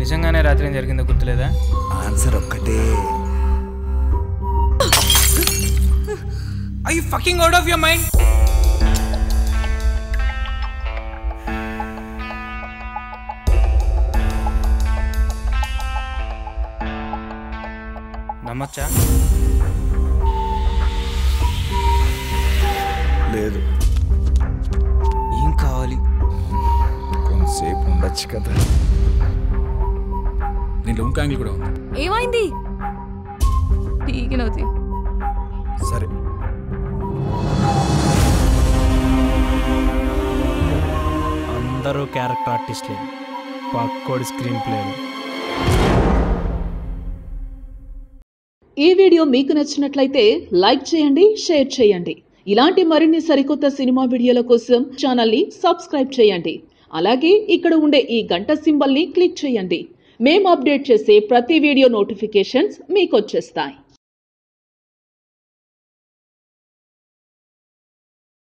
నిజంగానే రాత్రి ఏం జరిగిందో గుర్తులేదా ఆన్సర్ ఒక్కటే I fucking out of your mind నమ్మచ్చా లేదు ఏం కావాలి కొంతసేపు ఉండొచ్చు కదా దీంట్లో ఇంకో యాంగిల్ కూడా ఉంది ఏమైంది పీకినవుతి సరే అందరూ క్యారెక్టర్ ఆర్టిస్ట్లే పక్కోడి స్క్రీన్ ప్లేలు ఈ వీడియో మీకు నచ్చినట్లయితే లైక్ చేయండి షేర్ చేయండి ఇలాంటి మరిన్ని సరికొత్త సినిమా వీడియోల కోసం ఛానల్ని సబ్స్క్రైబ్ చేయండి అలాగే ఇక్కడ ఉండే ఈ గంట సింబల్ని క్లిక్ చేయండి మేము అప్డేట్ చేసే ప్రతి వీడియో నోటిఫికేషన్స్ మీకు వచ్చేస్తాయి